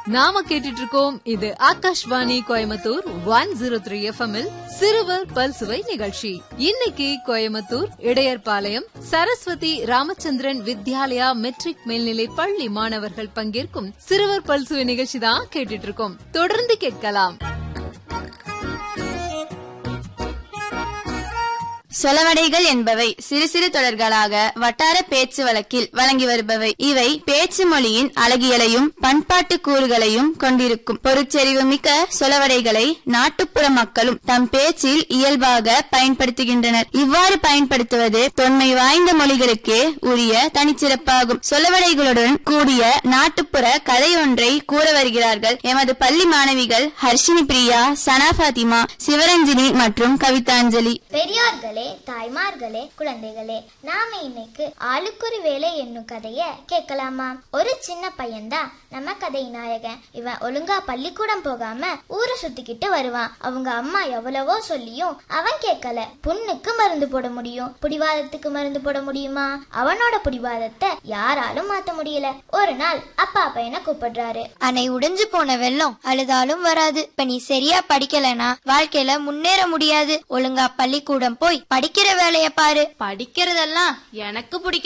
நாம கேட்டுட்டு இருக்கோம் இது Akashvani Coimbatore one zero three FM சிறுவர் பல்சுவை நிகழ்ச்சி இன்னைக்கு கோயம்புத்தூர் இடையர்பாளையம் சரஸ்வதி ராமச்சந்திரன் வித்யாலயா மெட்ரிக் மேல்நிலை பள்ளி மாணவர்கள் பங்கேற்கும் சிறுவர் பல்சுவை நிகழ்ச்சி தான் கேட்டுட்டு இருக்கோம் தொடர்ந்து கேட்கலாம் சொலவடைகள் என்பவை சிறு சிறு தொடர்களாக வட்டார பேச்சு வழக்கில் வழங்கி வருபவை இவை பேச்சு மொழியின் அழகியலையும் பண்பாட்டு கூறுகளையும் கொண்டிருக்கும் பொருட்செறிவு மிக்க சொலவடைகளை நாட்டுப்புற மக்களும் தம் பேச்சில் இயல்பாக பயன்படுத்துகின்றனர் இவ்வாறு பயன்படுத்துவது தொன்மை வாய்ந்த மொழிகளுக்கே உரிய தனிச்சிறப்பாகும் சொலவடைகளுடன் கூடிய நாட்டுப்புற கதை ஒன்றை கூற வருகிறார்கள் எமது பள்ளி மாணவிகள் ஹர்ஷினி பிரியா சனா பாத்திமா சிவரஞ்சினி மற்றும் கவிதாஞ்சலி பெரியோர்களே தாய்மார்களே குழந்தைகளே நாம இன்னைக்கு ஆளுக்குரு வேலை என்னும் கதைய கேட்கலாமா ஒரு சின்ன பையன்தான் நம்ம கதை நாயகன் இவன் ஒழுங்கா பள்ளிக்கூடம் போகாம ஊரை சுத்திக்கிட்டு வருவான் அவங்க அம்மா எவ்வளவோ சொல்லியும் அவன் கேட்கல புண்ணுக்கு மருந்து போட முடியும் புடிவாதத்துக்கு மருந்து போட முடியுமா அவனோட புடிவாதத்தை யாராலும் மாத்த முடியல ஒரு நாள் அப்பா பையனை கூப்பிடுறாரு அணை உடைஞ்சு போன வெள்ளம் அழுதாலும் வராது இப்ப நீ சரியா படிக்கலனா வாழ்க்கையில முன்னேற முடியாது ஒழுங்கா பள்ளிக்கூடம் போய் படிக்கிற வேலைய பாரு படிக்கிறதெல்லாம் எனக்கு பிடிக்க